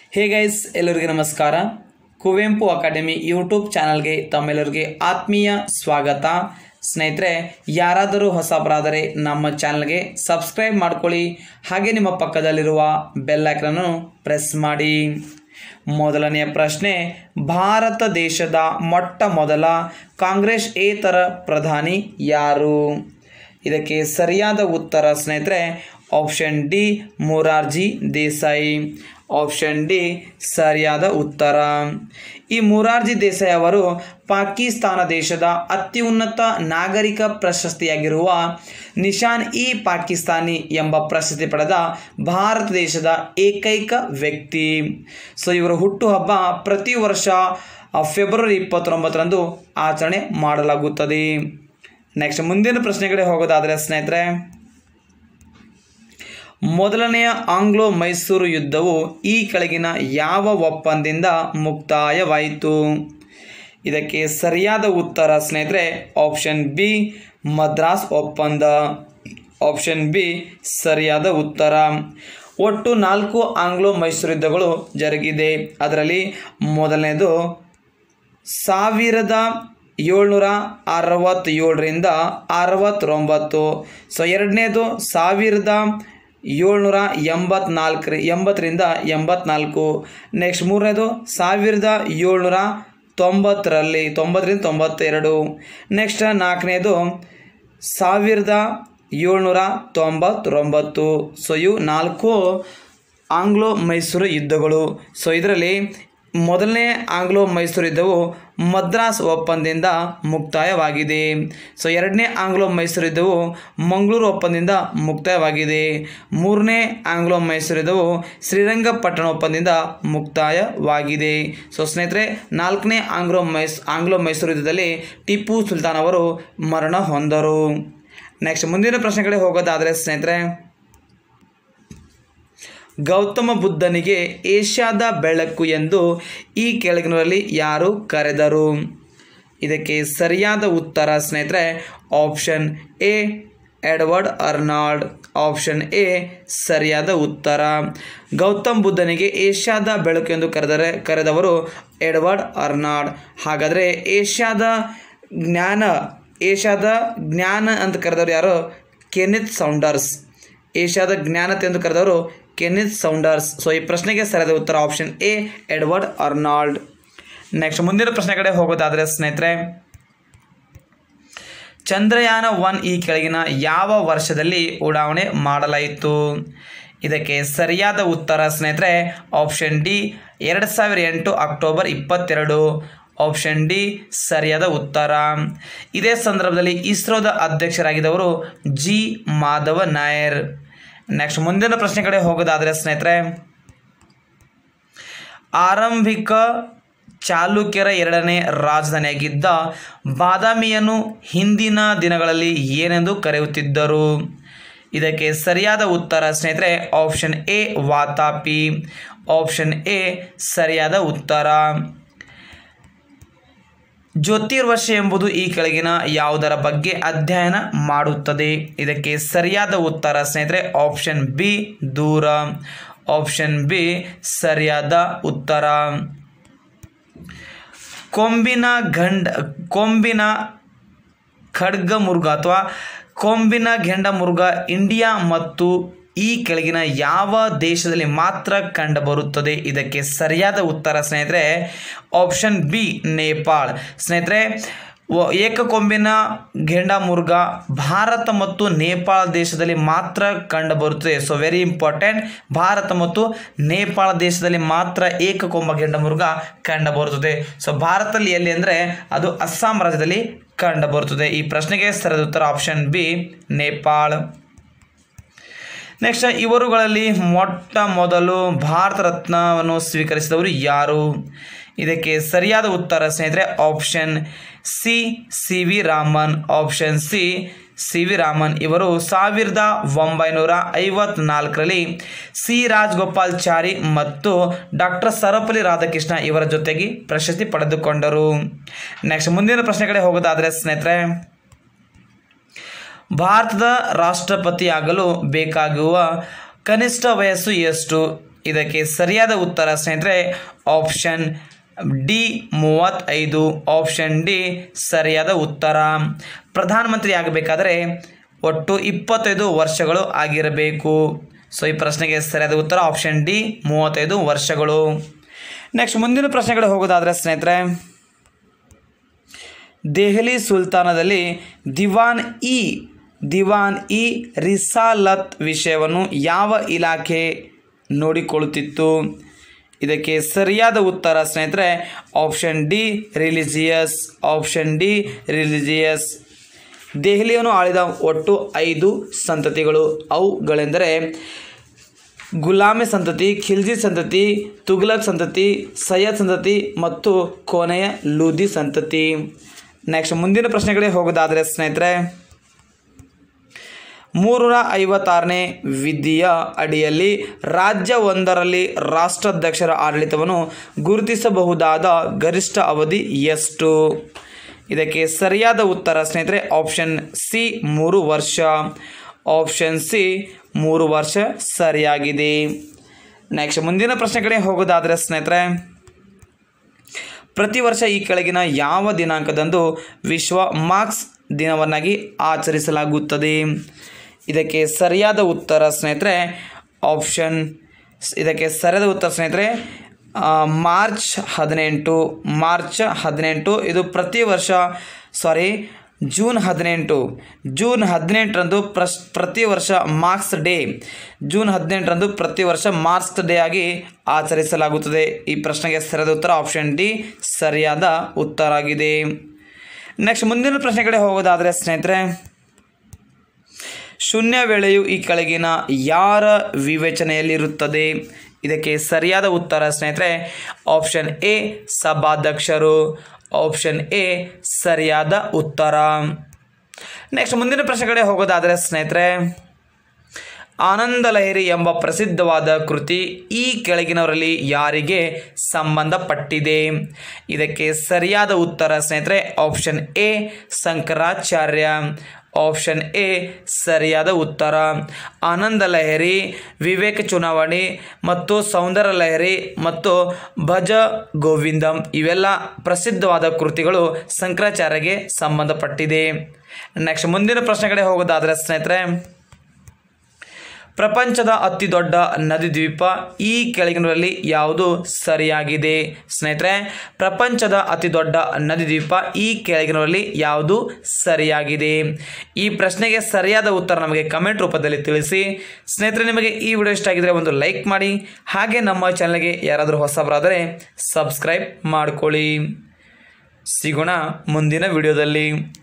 hey guys ಎಲ್ಲರಿಗೆ ನಮಸ್ಕಾರ Kuvempu academy YouTube ಚಾನಲ್ಗೆ ತಮ್ಮೆಲ್ಲರಿಗೆ ಆತ್ಮೀಯ ಸ್ವಾಗತ ಸ್ನೇಹಿತರೆ ಯಾರಾದರೂ ಹೊಸಬರಾದರೆ ನಮ್ಮ ಚಾನಲ್ಗೆ ಸಬ್ಸ್ಕ್ರೈಬ್ ಮಾಡ್ಕೊಳ್ಳಿ ಹಾಗೆ ನಿಮ್ಮ ಪಕ್ಕದಲ್ಲಿರುವ ಬೆಲ್ ಐಕನನ್ನು ಪ್ರೆಸ್ ಮಾಡಿ ಮೊದಲನೆಯ ಪ್ರಶ್ನೆ ಭಾರತ ದೇಶದ ಮೊಟ್ಟ ಮೊದಲ ಕಾಂಗ್ರೆಸ್ ಏತರ ಪ್ರಧಾನಿ ಯಾರು ಇದಕ್ಕೆ ಸರಿಯಾದ ಉತ್ತರ ಸ್ನೇಹಿತರೆ option D Morarji Desai option D ಸರಿಯಾದ ಉತ್ತರ ಈ ಮೊರಾರ್ಜಿ ದೇಸಾಯಿ ಅವರು ಪಾಕಿಸ್ತಾನ ದೇಶದ ಅತ್ಯುನ್ನತ ನಾಗರಿಕ ಪ್ರಶಸ್ತಿಯಾಗಿರುವ ನಿಶಾನ್ ಇ ಪಾಕಿಸ್ತಾನಿ ಎಂಬ ಪ್ರಶಸ್ತಿ ಪಡೆದ ಭಾರತ ದೇಶದ ಏಕೈಕ ವ್ಯಕ್ತಿ ಸೊ ಇವರ ಹುಟ್ಟುಹಬ್ಬ ಪ್ರತಿ ವರ್ಷ ಆ, ಫೆಬ್ರವರಿ ಇಪ್ಪತ್ತೊಂಬತ್ತರಂದು ಆಚರಣೆ ಮಾಡಲಾಗುತ್ತದೆ ನೆಕ್ಸ್ಟ್ ಮುಂದಿನ ಪ್ರಶ್ನೆಗಳಿಗೆ ಹೋಗೋದಾದರೆ ಸ್ನೇಹಿತರೆ ಮೊದಲನೆಯ ಆಂಗ್ಲೋ ಮೈಸೂರು ಯುದ್ಧವು ಈ ಕೆಳಗಿನ ಯಾವ ಒಪ್ಪಂದದಿಂದ ಮುಕ್ತಾಯವಾಯಿತು ಇದಕ್ಕೆ ಸರಿಯಾದ ಉತ್ತರ ಸ್ನೇಹಿತರೆ ಆಪ್ಷನ್ ಬಿ ಮದ್ರಾಸ್ ಒಪ್ಪಂದ ಆಪ್ಷನ್ ಬಿ ಸರಿಯಾದ ಉತ್ತರ ಒಟ್ಟು ನಾಲ್ಕು ಆಂಗ್ಲೋ ಮೈಸೂರು ಯುದ್ಧಗಳು ಜರುಗಿದೆ ಅದರಲ್ಲಿ ಮೊದಲನೇದು ಸಾವಿರದ ಏಳ್ನೂರ ಅರವತ್ತೇಳರಿಂದ ಅರವತ್ತೊಂಬತ್ತು ಸೊ ಎರಡನೇದು ಸಾವಿರದ ಏಳ್ನೂರ ಎಂಬತ್ನಾಲ್ಕರ ಎಂಬತ್ತರಿಂದ ಎಂಬತ್ನಾಲ್ಕು ನೆಕ್ಸ್ಟ್ ಮೂರನೇದು ಸಾವಿರದ ಏಳ್ನೂರ ತೊಂಬತ್ತರಲ್ಲಿ ತೊಂಬತ್ತರಿಂದ ತೊಂಬತ್ತೆರಡು ನೆಕ್ಸ್ಟ್ ನಾಲ್ಕನೇದು ಸಾವಿರದ ಏಳ್ನೂರ ತೊಂಬತ್ತೊಂಬತ್ತು ಸೊ ಇವು ನಾಲ್ಕು ಆಂಗ್ಲೋ ಮೈಸೂರು ಯುದ್ಧಗಳು ಸೊ ಇದರಲ್ಲಿ ಮೊದಲನೇ ಆಂಗ್ಲೋ ಮೈಸೂರು ಯುದ್ಧವು ಮದ್ರಾಸ್ ಒಪ್ಪಂದದಿಂದ ಮುಕ್ತಾಯವಾಗಿದೆ ಸೊ ಎರಡನೇ ಆಂಗ್ಲೋ ಮೈಸೂರು ಯುದ್ಧವು ಮಂಗಳೂರು ಒಪ್ಪಂದದಿಂದ ಮುಕ್ತಾಯವಾಗಿದೆ ಮೂರನೇ ಆಂಗ್ಲೋ ಮೈಸೂರು ಯುದ್ಧವು ಶ್ರೀರಂಗಪಟ್ಟಣ ಒಪ್ಪಂದದಿಂದ ಮುಕ್ತಾಯವಾಗಿದೆ ಸೊ ಸ್ನೇಹಿತರೆ ನಾಲ್ಕನೇ ಆಂಗ್ಲೋ ಮೈಸ್ ಆಂಗ್ಲೋ ಮೈಸೂರು ಯುದ್ಧದಲ್ಲಿ ಟಿಪ್ಪು ಸುಲ್ತಾನ್ ಅವರು ಮರಣ ಹೊಂದರು ನೆಕ್ಸ್ಟ್ ಮುಂದಿನ ಪ್ರಶ್ನೆಗಳಿಗೆ ಹೋಗೋದಾದರೆ ಸ್ನೇಹಿತರೆ ಗೌತಮ ಬುದ್ಧನಿಗೆ ಏಷ್ಯಾದ ಬೆಳಕು ಎಂದು ಈ ಕೆಳಗಿನವರಲ್ಲಿ ಯಾರು ಕರೆದರು ಇದಕ್ಕೆ ಸರಿಯಾದ ಉತ್ತರ ಸ್ನೇಹಿತರೆ option A Edward Arnold option A ಸರಿಯಾದ ಉತ್ತರ ಗೌತಮ್ ಬುದ್ಧನಿಗೆ ಏಷ್ಯಾದ ಬೆಳಕು ಎಂದು ಕರೆದರೆ ಕರೆದವರು ಎಡ್ವರ್ಡ್ ಅರ್ನಾಲ್ಡ್ ಹಾಗಾದರೆ ಏಷ್ಯಾದ ಜ್ಞಾನ ಏಷ್ಯಾದ ಜ್ಞಾನ ಅಂತ ಕರೆದವರು ಯಾರು ಕೆನಿತ್ ಸೌಂಡರ್ಸ್ ಏಷ್ಯಾದ ಜ್ಞಾನತೆ ಎಂದು ಕರೆದವರು ಕೆನಿತ್ ಸೌಂಡರ್ಸ್ ಸೊ ಈ ಪ್ರಶ್ನೆಗೆ ಸರಿಯಾದ ಉತ್ತರ option A Edward Arnold next ಮುಂದಿನ ಪ್ರಶ್ನೆ ಕಡೆ ಹೋಗೋದಾದರೆ ಸ್ನೇಹಿತರೆ ಚಂದ್ರಯಾನ ಒನ್ ಈ ಕೆಳಗಿನ ಯಾವ ವರ್ಷದಲ್ಲಿ ಉಡಾವಣೆ ಮಾಡಲಾಯಿತು ಇದಕ್ಕೆ ಸರಿಯಾದ ಉತ್ತರ ಸ್ನೇಹಿತರೆ ಆಪ್ಷನ್ ಡಿ ಎರಡು ಸಾವಿರ ಎಂಟು ಅಕ್ಟೋಬರ್ ಇಪ್ಪತ್ತೆರಡು ಆಪ್ಷನ್ ಡಿ ಸರಿಯಾದ ಉತ್ತರ ಇದೇ ಸಂದರ್ಭದಲ್ಲಿ ಇಸ್ರೋದ ಅಧ್ಯಕ್ಷರಾಗಿದ್ದವರು ಜಿ ಮಾಧವ ನಾಯರ್ ನೆಕ್ಸ್ಟ್ ಮುಂದಿನ ಪ್ರಶ್ನೆ ಕಡೆ ಹೋಗೋದಾದರೆ ಸ್ನೇಹಿತರೆ ಆರಂಭಿಕ ಚಾಲುಕ್ಯರ ಎರಡನೇ ರಾಜಧಾನಿಯಾಗಿದ್ದ ಬಾದಾಮಿಯನ್ನು ಹಿಂದಿನ ದಿನಗಳಲ್ಲಿ ಏನೆಂದು ಕರೆಯುತ್ತಿದ್ದರು ಇದಕ್ಕೆ ಸರಿಯಾದ ಉತ್ತರ ಸ್ನೇಹಿತರೆ option A Vatapi option A ಸರಿಯಾದ ಉತ್ತರ ಜ್ಯೋತಿರ್ವಶ ಎಂಬುದು ಈ ಕೆಳಗಿನ ಯಾವುದರ ಬಗ್ಗೆ ಅಧ್ಯಯನ ಮಾಡುತ್ತದೆ ಇದಕ್ಕೆ ಸರಿಯಾದ ಉತ್ತರ ಸ್ನೇಹಿತರೆ ಆಪ್ಷನ್ ಬಿ ದೂರ ಆಪ್ಷನ್ ಬಿ ಸರಿಯಾದ ಉತ್ತರ ಕೊಂಬಿನ ಗಂಡ ಕೊಂಬಿನ ಖಡ್ಗಮೃಗ ಅಥವಾ ಕೊಂಬಿನ ಗೆಂಡಮೃಗ ಇಂಡಿಯಾ ಮತ್ತು ಈ ಕೆಳಗಿನ ಯಾವ ದೇಶದಲ್ಲಿ ಮಾತ್ರ ಕಂಡುಬರುತ್ತದೆ ಇದಕ್ಕೆ ಸರಿಯಾದ ಉತ್ತರ ಸ್ನೇಹಿತರೆ ಆಪ್ಷನ್ ಬಿ ನೇಪಾಳ್ ಸ್ನೇಹಿತರೆ ವ- ಏಕಕೊಂಬಿನ ಗೆಂಡಮೃಗ ಭಾರತ ಮತ್ತು ನೇಪಾಳ ದೇಶದಲ್ಲಿ ಮಾತ್ರ ಕಂಡುಬರುತ್ತದೆ ಸೊ ವೆರಿ ಇಂಪಾರ್ಟೆಂಟ್ ಭಾರತ ಮತ್ತು ನೇಪಾಳ ದೇಶದಲ್ಲಿ ಮಾತ್ರ ಏಕಕೊಂಬ ಗೆಂಡಮೃಗ ಕಂಡುಬರುತ್ತದೆ ಸೊ ಭಾರತದಲ್ಲಿ ಎಲ್ಲಿ ಅಂದರೆ ಅದು ಅಸ್ಸಾಂ ರಾಜ್ಯದಲ್ಲಿ ಕಂಡುಬರುತ್ತದೆ ಈ ಪ್ರಶ್ನೆಗೆ ಸರಿಯಾದ ಉತ್ತರ ಆಪ್ಷನ್ ಬಿ ನೇಪಾಳ್ ನೆಕ್ಸ್ಟ್ ಇವರುಗಳಲ್ಲಿ ಮೊಟ್ಟ ಮೊದಲು ಭಾರತ ರತ್ನವನ್ನು ಸ್ವೀಕರಿಸಿದವರು ಯಾರು ಇದಕ್ಕೆ ಸರಿಯಾದ ಉತ್ತರ ಸ್ನೇಹಿತರೆ option C C V Raman option C C V Raman ಇವರು ಸಾವಿರದ ಒಂಬೈನೂರ ಐವತ್ನಾಲ್ಕರಲ್ಲಿ ಸಿ ರಾಜಗೋಪಾಲ್ಚಾರಿ ಮತ್ತು ಡಾಕ್ಟರ್ ಸರ್ವಪಲ್ಲಿ ರಾಧಾಕೃಷ್ಣ ಇವರ ಜೊತೆಗೆ ಪ್ರಶಸ್ತಿ ಪಡೆದುಕೊಂಡರು ನೆಕ್ಸ್ಟ್ ಮುಂದಿನ ಪ್ರಶ್ನೆ ಕಡೆ ಹೋಗೋದಾದರೆ ಸ್ನೇಹಿತರೆ ಭಾರತದ ರಾಷ್ಟ್ರಪತಿ ಆಗಲು ಬೇಕಾಗುವ ಕನಿಷ್ಠ ವಯಸ್ಸು ಎಷ್ಟು ಇದಕ್ಕೆ ಸರಿಯಾದ ಉತ್ತರ ಸ್ನೇಹಿತರೆ ಆಪ್ಷನ್ ಡಿ ಮೂವತ್ತೈದು ಆಪ್ಷನ್ ಡಿ ಸರಿಯಾದ ಉತ್ತರ ಪ್ರಧಾನಮಂತ್ರಿ ಆಗಬೇಕಾದರೆ ಒಟ್ಟು ಇಪ್ಪತ್ತೈದು ವರ್ಷಗಳು ಆಗಿರಬೇಕು ಸೊ ಈ ಪ್ರಶ್ನೆಗೆ ಸರಿಯಾದ ಉತ್ತರ ಆಪ್ಷನ್ ಡಿ ಮೂವತ್ತೈದು ವರ್ಷಗಳು ನೆಕ್ಸ್ಟ್ ಮುಂದಿನ ಪ್ರಶ್ನೆಗಳು ಹೋಗೋದಾದರೆ ಸ್ನೇಹಿತರೆ ದೆಹಲಿ ಸುಲ್ತಾನದಲ್ಲಿ ದಿವಾನ್ ಇ ದಿವಾನ್ ಇ ರಿಸಾಲತ್ ವಿಷಯವನ್ನು ಯಾವ ಇಲಾಖೆ ನೋಡಿಕೊಳ್ಳುತ್ತಿತ್ತು ಇದಕ್ಕೆ ಸರಿಯಾದ ಉತ್ತರ ಸ್ನೇಹಿತರೆ option D religious option D religious ದೆಹಲಿಯನ್ನು ಆಳಿದ ಒಟ್ಟು ಐದು ಸಂತತಿಗಳು ಅವುಗಳೆಂದರೆ ಗುಲಾಮಿ ಸಂತತಿ ಖಿಲ್ಜಿ ಸಂತತಿ ತುಘಲಕ್ ಸಂತತಿ ಸೈಯದ್ ಸಂತತಿ ಮತ್ತು ಕೊನೆಯ ಲೂದಿ ಸಂತತಿ ನೆಕ್ಸ್ಟ್ ಮುಂದಿನ ಪ್ರಶ್ನೆಗಳಿಗೆ ಹೋಗೋದಾದರೆ ಸ್ನೇಹಿತರೆ ಮೂರರ ಐವತ್ತಾರನೇ ವಿಧಿಯ ಅಡಿಯಲ್ಲಿ ರಾಜ್ಯವೊಂದರಲ್ಲಿ ರಾಷ್ಟ್ರಾಧ್ಯಕ್ಷರ ಆಡಳಿತವನ್ನು ಗುರುತಿಸಬಹುದಾದ ಗರಿಷ್ಠ ಅವಧಿ ಎಷ್ಟು ಇದಕ್ಕೆ ಸರಿಯಾದ ಉತ್ತರ ಸ್ನೇಹಿತರೆ ಆಪ್ಷನ್ ಸಿ ಮೂರು ವರ್ಷ ಆಪ್ಷನ್ ಸಿ ಮೂರು ವರ್ಷ ಸರಿಯಾಗಿದೆ ನೆಕ್ಸ್ಟ್ ಮುಂದಿನ ಪ್ರಶ್ನೆಗಳೇ ಹೋಗೋದಾದರೆ ಸ್ನೇಹಿತರೆ ಪ್ರತಿ ವರ್ಷ ಈ ಕೆಳಗಿನ ಯಾವ ದಿನಾಂಕದಂದು ವಿಶ್ವ ಮಾರ್ಕ್ಸ್ ದಿನವನ್ನಾಗಿ ಆಚರಿಸಲಾಗುತ್ತದೆ ಇದಕ್ಕೆ ಸರಿಯಾದ ಉತ್ತರ ಸ್ನೇಹಿತರೆ ಆಪ್ಷನ್ ಇದಕ್ಕೆ ಸರಿಯಾದ ಉತ್ತರ ಸ್ನೇಹಿತರೆ ಆ, ಮಾರ್ಚ್ ಹದಿನೆಂಟು ಮಾರ್ಚ್ ಹದಿನೆಂಟು ಇದು ಪ್ರತಿ ವರ್ಷ ಸಾರಿ ಜೂನ್ ಹದಿನೆಂಟು ಜೂನ್ ಹದಿನೆಂಟರಂದು ಪ್ರಸ್ ಪ್ರತಿ ವರ್ಷ ಮಾರ್ಕ್ಸ್ ಡೇ ಜೂನ್ ಹದಿನೆಂಟರಂದು ಪ್ರತಿ ವರ್ಷ ಮಾರ್ಕ್ಸ್ ಡೇ ಆಗಿ ಆಚರಿಸಲಾಗುತ್ತದೆ ಈ ಪ್ರಶ್ನೆಗೆ ಸರಿಯಾದ ಉತ್ತರ ಆಪ್ಷನ್ ಡಿ ಸರಿಯಾದ ಉತ್ತರ ಆಗಿದೆ ನೆಕ್ಸ್ಟ್ ಮುಂದಿನ ಪ್ರಶ್ನೆಗಳಿಗೆ ಹೋಗೋದಾದರೆ ಸ್ನೇಹಿತರೆ ಶೂನ್ಯ ವೇಳೆಯು ಈ ಕೆಳಗಿನ ಯಾರ ವಿವೇಚನೆಯಲ್ಲಿರುತ್ತದೆ ಇದಕ್ಕೆ ಸರಿಯಾದ ಉತ್ತರ ಸ್ನೇಹಿತರೆ ಆಪ್ಷನ್ ಎ ಸಭಾಧ್ಯಕ್ಷರು ಆಪ್ಷನ್ ಎ ಸರಿಯಾದ ಉತ್ತರ ನೆಕ್ಸ್ಟ್ ಮುಂದಿನ ಪ್ರಶ್ನೆಗಳೇ ಹೋಗೋದಾದರೆ ಸ್ನೇಹಿತರೆ ಆನಂದ ಲಹರಿ ಎಂಬ ಪ್ರಸಿದ್ಧವಾದ ಕೃತಿ ಈ ಕೆಳಗಿನವರಲ್ಲಿ ಯಾರಿಗೆ ಸಂಬಂಧಪಟ್ಟಿದೆ ಇದಕ್ಕೆ ಸರಿಯಾದ ಉತ್ತರ ಸ್ನೇಹಿತರೆ option A Shankaracharya option A ಸರಿಯಾದ ಉತ್ತರ ಆನಂದ ಲಹರಿ ವಿವೇಕ ಚುನಾವಣೆ ಮತ್ತು ಸೌಂದರ್ಯ ಲಹರಿ ಮತ್ತು ಭಜ ಗೋವಿಂದಂ ಇವೆಲ್ಲ ಪ್ರಸಿದ್ಧವಾದ ಕೃತಿಗಳು ಶಂಕರಾಚಾರ್ಯಗೆ ಸಂಬಂಧಪಟ್ಟಿದೆ ನೆಕ್ಸ್ಟ್ ಮುಂದಿನ ಪ್ರಶ್ನೆಗಳೇ ಹೋಗೋದಾದರೆ ಸ್ನೇಹಿತರೆ ಪ್ರಪಂಚದ ಅತಿ ದೊಡ್ಡ ನದಿ ದ್ವೀಪ ಈ ಕೆಳಗಿನರಲ್ಲಿ ಯಾವುದು ಸರಿಯಾಗಿದೆ ಸ್ನೇಹಿತರೆ ಪ್ರಪಂಚದ ಅತಿ ದೊಡ್ಡ ನದಿ ದ್ವೀಪ ಈ ಕೆಳಗಿನರಲ್ಲಿ ಯಾವುದು ಸರಿಯಾಗಿದೆ ಈ ಪ್ರಶ್ನೆಗೆ ಸರಿಯಾದ ಉತ್ತರ ನಮಗೆ ಕಮೆಂಟ್ ರೂಪದಲ್ಲಿ ತಿಳಿಸಿ ಸ್ನೇಹಿತರೆ ನಿಮಗೆ ಈ ವಿಡಿಯೋ ಇಷ್ಟ ಆಗಿದ್ರೆ ಒಂದು ಲೈಕ್ ಮಾಡಿ ಹಾಗೆ ನಮ್ಮ ಚಾನಲ್ಗೆ ಯಾರಾದರೂ ಹೊಸಬರಾದರೆ ಸಬ್ಸ್ಕ್ರೈಬ್ ಮಾಡ್ಕೊಳ್ಳಿ ಸಿಗೋಣ ಮುಂದಿನ ವಿಡಿಯೋದಲ್ಲಿ